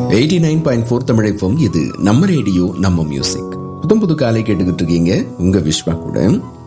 eighty nine point four தமிழைப்போம் இது நம்ம ரேடியோ நம்ம மியூசிக் புத்தம் புது காலை கேட்டுக்கிட்டு இருக்கீங்க உங்க விஸ்வா கூட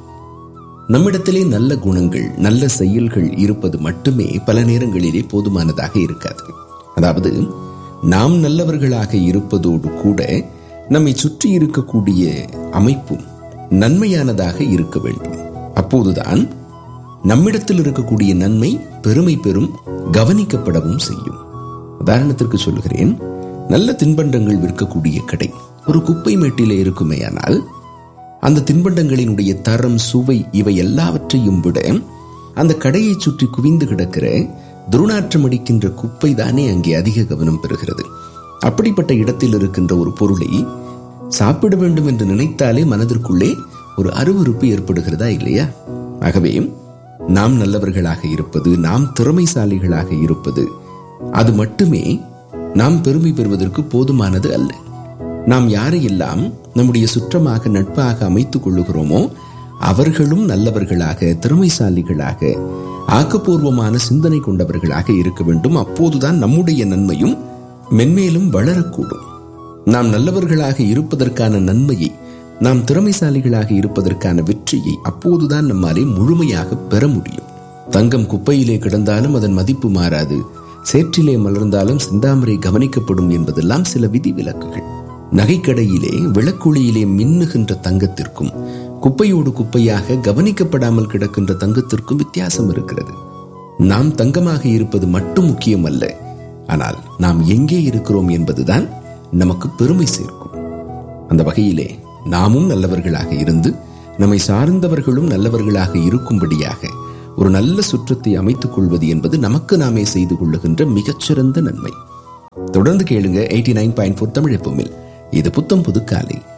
நம்மிடத்திலே நல்ல குணங்கள் நல்ல செயல்கள் இருப்பது மட்டுமே பல நேரங்களிலே போதுமானதாக இருக்காது அதாவது நாம் நல்லவர்களாக இருப்பதோடு கூட நம்மை சுற்றி இருக்கக்கூடிய அமைப்பும் நன்மையானதாக இருக்க வேண்டும் அப்போதுதான் நம்மிடத்தில் இருக்கக்கூடிய நன்மை பெருமை பெறும் கவனிக்கப்படவும் செய்யும் உதாரணத்திற்கு சொல்கிறேன் நல்ல தின்பண்டங்கள் விற்கக்கூடிய கடை ஒரு குப்பை மேட்டிலே இருக்குமேயானால் அந்த தின்பண்டங்களினுடைய தரம் சுவை இவை எல்லாவற்றையும் விட அந்த கடையை சுற்றி குவிந்து கிடக்கிற துருநாற்றம் அடிக்கின்ற குப்பை தானே அங்கே அதிக கவனம் பெறுகிறது அப்படிப்பட்ட இடத்தில் இருக்கின்ற ஒரு பொருளை சாப்பிட வேண்டும் என்று நினைத்தாலே மனதிற்குள்ளே ஒரு அருவருப்பு ஏற்படுகிறதா இல்லையா ஆகவே நாம் நல்லவர்களாக இருப்பது நாம் திறமைசாலிகளாக இருப்பது அது மட்டுமே நாம் பெருமை பெறுவதற்கு போதுமானது அல்ல நாம் யாரையெல்லாம் நம்முடைய சுற்றமாக நட்பாக அமைத்துக் கொள்ளுகிறோமோ அவர்களும் நல்லவர்களாக திறமைசாலிகளாக ஆக்கப்பூர்வமான சிந்தனை கொண்டவர்களாக இருக்க வேண்டும் அப்போதுதான் நம்முடைய நன்மையும் மென்மேலும் வளரக்கூடும் நாம் நல்லவர்களாக இருப்பதற்கான நன்மையை நாம் திறமைசாலிகளாக இருப்பதற்கான வெற்றியை அப்போதுதான் நம்மாலே முழுமையாக பெற முடியும் தங்கம் குப்பையிலே கிடந்தாலும் அதன் மதிப்பு மாறாது சேற்றிலே மலர்ந்தாலும் சிந்தாமரை கவனிக்கப்படும் என்பதெல்லாம் சில விதிவிலக்குகள் நகைக்கடையிலே விளக்குழியிலே மின்னுகின்ற தங்கத்திற்கும் குப்பையோடு குப்பையாக கவனிக்கப்படாமல் கிடக்கின்ற தங்கத்திற்கும் வித்தியாசம் இருக்கிறது நாம் தங்கமாக இருப்பது மட்டும் முக்கியம் அல்ல ஆனால் நாம் எங்கே இருக்கிறோம் என்பதுதான் நமக்கு பெருமை சேர்க்கும் அந்த வகையிலே நாமும் நல்லவர்களாக இருந்து நம்மை சார்ந்தவர்களும் நல்லவர்களாக இருக்கும்படியாக ஒரு நல்ல சுற்றத்தை அமைத்துக் கொள்வது என்பது நமக்கு நாமே செய்து கொள்ளுகின்ற மிகச்சிறந்த நன்மை தொடர்ந்து கேளுங்க eighty nine point four Tamil இது புத்தம் புது காலை